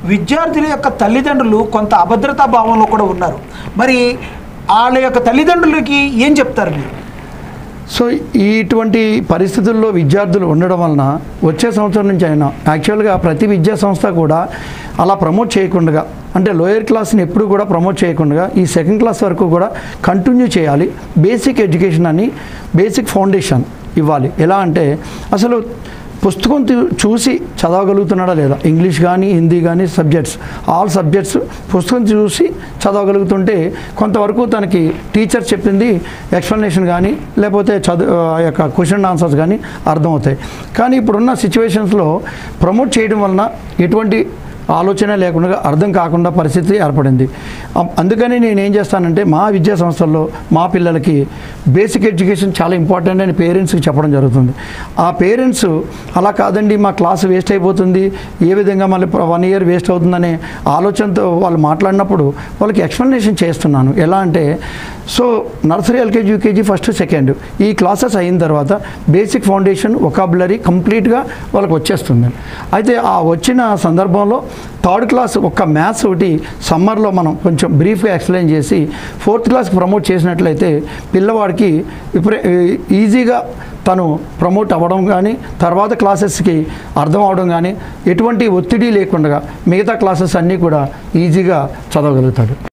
విద్యార్థుల యొక్క తల్లిదండ్రులు కొంత అభద్రతా భావంలో కూడా ఉన్నారు మరి వాళ్ళ యొక్క తల్లిదండ్రులకి ఏం చెప్తారు మీరు సో ఇటువంటి పరిస్థితుల్లో విద్యార్థులు ఉండడం వలన వచ్చే సంవత్సరం నుంచి అయినా యాక్చువల్గా ప్రతి విద్యా సంస్థ కూడా అలా ప్రమోట్ చేయకుండా అంటే లోయర్ క్లాస్ని ఎప్పుడు కూడా ప్రమోట్ చేయకుండా ఈ సెకండ్ క్లాస్ వరకు కూడా కంటిన్యూ చేయాలి బేసిక్ ఎడ్యుకేషన్ అని బేసిక్ ఫౌండేషన్ ఇవ్వాలి ఎలా అంటే అసలు పుస్తకం చూ- చూసి చదవగలుగుతున్నాడా లేదా ఇంగ్లీష్ కానీ హిందీ కానీ సబ్జెక్ట్స్ ఆల్ సబ్జెక్ట్స్ పుస్తకం చూసి చదవగలుగుతుంటే కొంతవరకు తనకి టీచర్ చెప్పింది ఎక్స్ప్లెనేషన్ కానీ లేకపోతే చదువు ఆ యొక్క క్వశ్చన్ ఆన్సర్స్ కానీ అర్థమవుతాయి కానీ ఇప్పుడున్న సిచ్యువేషన్స్లో ప్రమోట్ చేయడం వలన ఎటువంటి ఆలోచన లేకుండా అర్థం కాకుండా పరిస్థితి ఏర్పడింది అం- అందుకని నేను ఏం చేస్తానంటే మా విద్యా సంస్థల్లో మా పిల్లలకి బేసిక్ ఎడ్యుకేషన్ చాలా ఇంపార్టెంట్ అని పేరెంట్స్కి చెప్పడం జరుగుతుంది ఆ పేరెంట్స్ అలా కాదండి మా క్లాస్ వేస్ట్ అయిపోతుంది ఏ విధంగా మళ్ళీ వన్ ఇయర్ వేస్ట్ అవుతుందనే ఆలోచనతో వాళ్ళు మాట్లాడినప్పుడు వాళ్ళకి ఎక్స్ప్లెనేషన్ చేస్తున్నాను ఎలా అంటే so nursery LKG UKG first second ఈ క్లాసెస్ అయిన తర్వాత బేసిక్ ఫౌండేషన్ ఒకాబులరీ కంప్లీట్గా వాళ్ళకి వచ్చేస్తుంది అయితే ఆ వచ్చిన సందర్భంలో థర్డ్ క్లాస్ ఒక్క మ్యాథ్స్ ఒకటి సమ్మర్లో మనం కొంచెం బ్రీఫ్గా ఎక్స్ప్లెయిన్ చేసి ఫోర్త్ క్లాస్ ప్రమోట్ చేసినట్లయితే పిల్లవాడికి విపరీ ఈజీగా తను ప్రమోట్ అవ్వడం కానీ తర్వాత క్లాసెస్కి అర్థం అవడం కానీ ఎటువంటి ఒత్తిడి లేకుండా మిగతా క్లాసెస్ అన్నీ కూడా ఈజీగా చదవగలుగుతాడు